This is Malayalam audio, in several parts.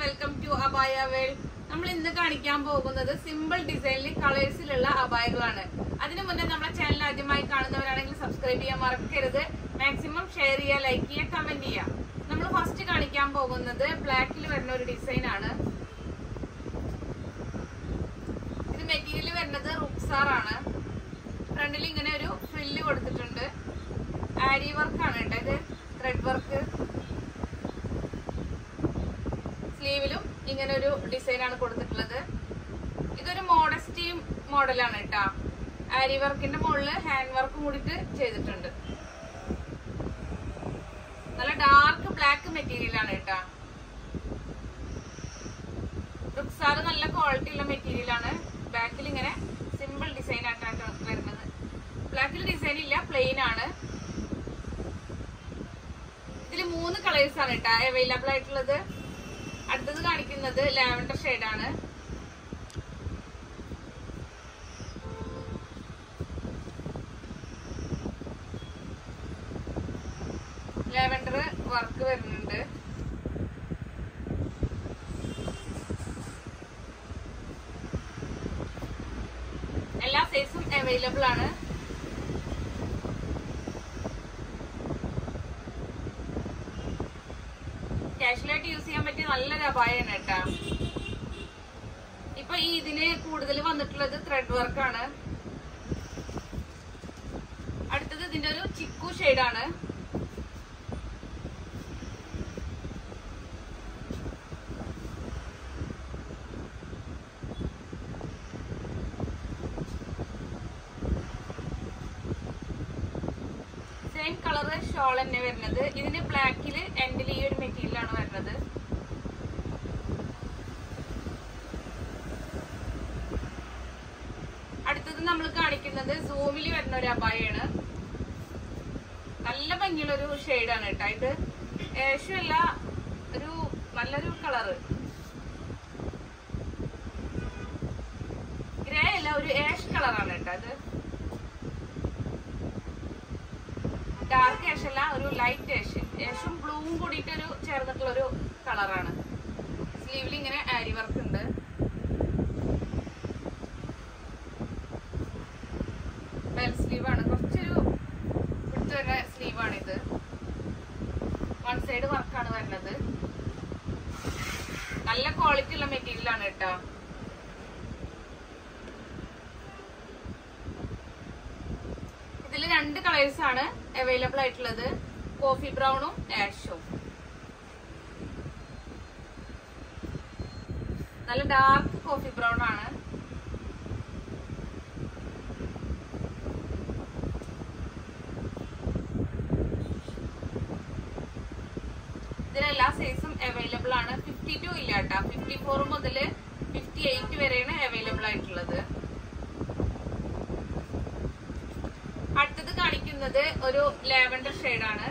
വെൽക്കം ടു അബായ വേൾഡ് നമ്മൾ ഇന്ന് കാണിക്കാൻ പോകുന്നത് സിമ്പിൾ ഡിസൈനിൽ കളേഴ്സിലുള്ള അബായകളാണ് അതിനു മുന്നേ നമ്മുടെ ചാനൽ ആദ്യമായി കാണുന്നവരാണെങ്കിൽ സബ്സ്ക്രൈബ് ചെയ്യാൻ മറക്കരുത് മാക്സിമം ഷെയർ ചെയ്യുക ലൈക്ക് ചെയ്യുക കമന്റ് ചെയ്യുക നമ്മൾ ഫസ്റ്റ് കാണിക്കാൻ പോകുന്നത് ബ്ലാക്കിൽ വരുന്ന ഒരു ഡിസൈൻ ആണ് ഇത് മെറ്റീരിയൽ വരുന്നത് റുക്സാർ ആണ് ഫ്രണ്ടിൽ ഇങ്ങനെ ഒരു ഫ്രില്ല് കൊടുത്തിട്ടുണ്ട് ആരി വർക്ക് ആണ് കേട്ടോ ഇത് ത്രെഡ് വർക്ക് സ്ലീവിലും ഇങ്ങനെ ഒരു ഡിസൈൻ ആണ് കൊടുത്തിട്ടുള്ളത് ഇതൊരു മോഡസ്റ്റി മോഡലാണ് കേട്ടോ ആരി വർക്കിന്റെ മുകളിൽ ഹാൻഡ് വർക്കും കൂടിയിട്ട് ചെയ്തിട്ടുണ്ട് നല്ല ഡാർക്ക് ബ്ലാക്ക് മെറ്റീരിയൽ ആണ് കേട്ടോ റുക്സാറ് നല്ല ക്വാളിറ്റി ഉള്ള മെറ്റീരിയൽ ആണ് ബാക്കിൽ ഇങ്ങനെ സിമ്പിൾ ഡിസൈൻ ആയിട്ടാണ് വരുന്നത് ബ്ലാക്കിൽ ഡിസൈൻ ഇല്ല പ്ലെയിൻ ആണ് ഇതിൽ മൂന്ന് കളേഴ്സ് ആണ് കേട്ടോ അവൈലബിൾ ആയിട്ടുള്ളത് അടുത്തത് കാണിക്കുന്നത് ലാവൻഡർ ആണ് ലാവൻഡർ വർക്ക് വരുന്നുണ്ട് എല്ലാ സൈസും അവൈലബിൾ ആണ് കാഷ്വലായിട്ട് യൂസ് ചെയ്യാൻ പറ്റിയ നല്ലൊരു അപായമാണ് കേട്ടാ ഇപ്പൊ ഈ ഇതിന് കൂടുതൽ വന്നിട്ടുള്ളത് ത്രെഡ് വർക്ക് ആണ് അടുത്തത് ഇതിന്റെ ഒരു ചിക്കു ആണ് സെയിം കളർ ഷോൾ തന്നെ വരുന്നത് ഇതിന് ബ്ലാക്കിൽ എൻഡിൽ ഈ ഒരു മെറ്റീരിയൽ ആണ് വരുന്നത് അടുത്തത് നമ്മൾ കാണിക്കുന്നത് സൂമിൽ വരുന്ന ഒരു അബായാണ് നല്ല ഭംഗിയുള്ള ഒരു ഷെയ്ഡാണ് കേട്ടോ ഇത് ഏഷല്ല ഒരു നല്ലൊരു കളറ് ഗ്രേ അല്ല ഒരു ഏഷ് കളറാണ് കേട്ടോ ഇത് ഡാർക്ക് ഏഷ് അല്ല ഒരു ലൈറ്റ് ഏഷ് ഏഷും ബ്ലൂവും കൂടിയിട്ട് ഒരു ചേർന്നിട്ടുള്ള ഒരു കളറാണ് സ്ലീവിൽ ഇങ്ങനെ ആരി വർക്ക് ഉണ്ട് ബെൽ സ്ലീവ് ആണ് കുറച്ചൊരു പിടിച്ചു വരുന്ന സ്ലീവ് ആണ് ഇത് വൺ സൈഡ് വർക്കാണ് വരുന്നത് നല്ല ക്വാളിറ്റി ഉള്ള മെറ്റീരിയൽ ആണ് കേട്ടോ ഇതിൽ രണ്ട് കളേഴ്സ് ആണ് അവൈലബിൾ ആയിട്ടുള്ളത് കോഫി ബ്രൗണും ആഷും നല്ല ഡാർക്ക് കോഫി ബ്രൗൺ ആണ് ഇതിലെല്ലാ സൈസും അവൈലബിൾ ആണ് ഫിഫ്റ്റി ടു ഇല്ല കേട്ടോ ഫിഫ്റ്റി ഫോർ മുതൽ ഫിഫ്റ്റി എയ്റ്റ് വരെയാണ് അവൈലബിൾ ആയിട്ടുള്ളത് അടുത്തത് കാണിക്കുന്നത് ഒരു ലാവൻഡർ ആണ്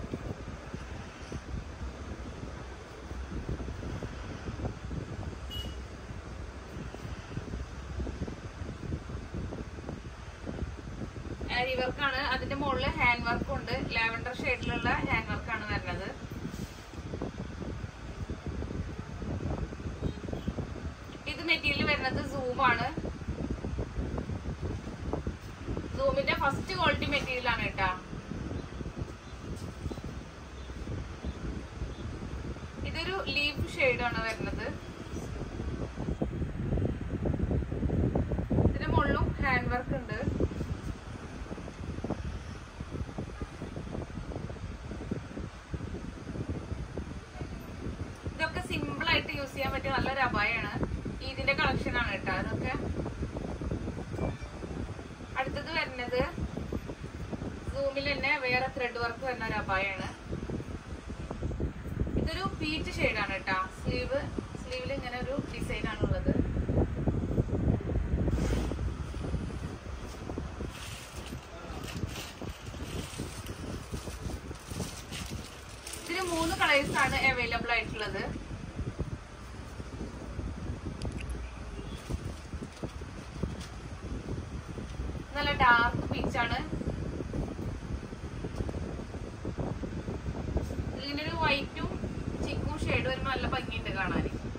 ആരി വർക്കാണ് അതിന്റെ മുകളിൽ ഹാൻഡ് വർക്കും ഉണ്ട് ലാവൻഡർ ഷെയ്ഡിലുള്ള ഹാൻഡ് വർക്കാണ് വരുന്നത് ഇത് മെറ്റീരിയൽ വരുന്നത് സൂം ആണ് സൂമിന്റെ ഫസ്റ്റ് ക്വാളിറ്റി മെറ്റീരിയൽ ആണ് കേട്ടാ ഇതൊരു ലീഫ് ഷെയ്ഡ് ആണ് വരുന്നത് ഇതിന്റെ മുകളിലും ഹാൻഡ് വർക്ക് ഉണ്ട് ഇതൊക്കെ സിമ്പിൾ ആയിട്ട് യൂസ് ചെയ്യാൻ പറ്റിയ നല്ലൊരു അപായമാണ് ഇതിന്റെ കളക്ഷൻ ആണ് കേട്ടോ അതൊക്കെ അടുത്തത് വരുന്നത് സൂമിൽ തന്നെ വേറെ ത്രെഡ് വർക്ക് വരുന്ന ഒരു അപായാണ് ഇതൊരു പീച്ച് ഷെയ്ഡാണ് കേട്ടോ സ്ലീവ് സ്ലീവിൽ ഇങ്ങനെ ഒരു ഡിസൈൻ ആണുള്ളത് ഇതിന് മൂന്ന് കളേഴ്സ് ആണ് അവൈലബിൾ ആയിട്ടുള്ളത് നല്ല ഡാർക്ക് പീച്ചാണ് ഇതിനൊരു വൈറ്റും ചിക്കും ഷെയ്ഡ് വരുമ്പോൾ നല്ല ഭംഗിയുണ്ട് കാണാൻ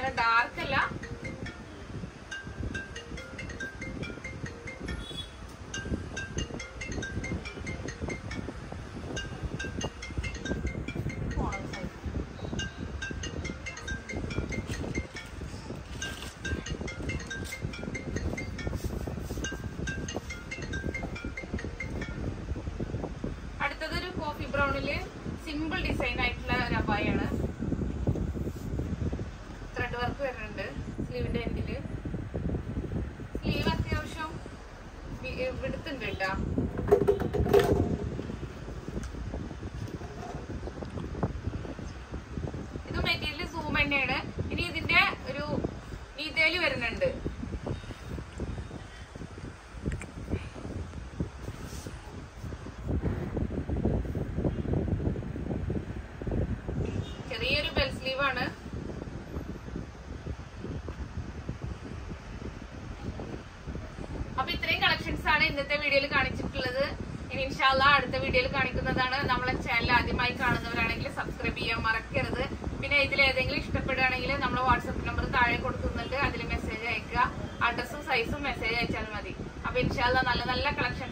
നല്ല ഡാർക്ക് അല്ല അടുത്തത് ഒരു കോഫി ബ്രൗണില് സിമ്പിൾ ഡിസൈൻ ആയിട്ടുള്ള ഒരു അബായാണ് ത്രെഡ് വർക്ക് വരുന്നുണ്ട് സ്ലീവിന്റെ എൻഡില് സ്ലീവ് അത്യാവശ്യം വിടുത്തുണ്ട് കേട്ടോ ഇത് മെറ്റീരിയൽ സൂം തന്നെയാണ് ഇനി ഇതിന്റെ ഒരു ഡീറ്റെയിൽ വരുന്നുണ്ട് ചെറിയൊരു ബെൽ സ്ലീവ് ആണ് അപ്പൊ ഇത്രയും കളക്ഷൻസ് ആണ് ഇന്നത്തെ വീഡിയോയിൽ കാണിച്ചിട്ടുള്ളത് ഇനി ഇൻഷാല്ല അടുത്ത വീഡിയോയിൽ കാണിക്കുന്നതാണ് നമ്മളെ ചാനൽ ആദ്യമായി കാണുന്നവരാണെങ്കിൽ സബ്സ്ക്രൈബ് ചെയ്യാൻ മറക്കരുത് പിന്നെ ഇതിൽ ഏതെങ്കിലും ഇഷ്ടപ്പെടുകയാണെങ്കിൽ നമ്മൾ വാട്സപ്പ് നമ്പർ താഴെ കൊടുക്കുന്നുണ്ട് അതിൽ മെസ്സേജ് അയക്കുക അഡ്രസ്സും സൈസും മെസ്സേജ് അയച്ചാൽ മതി അപ്പൊ ഇൻഷാല്ല നല്ല നല്ല കളക്ഷൻ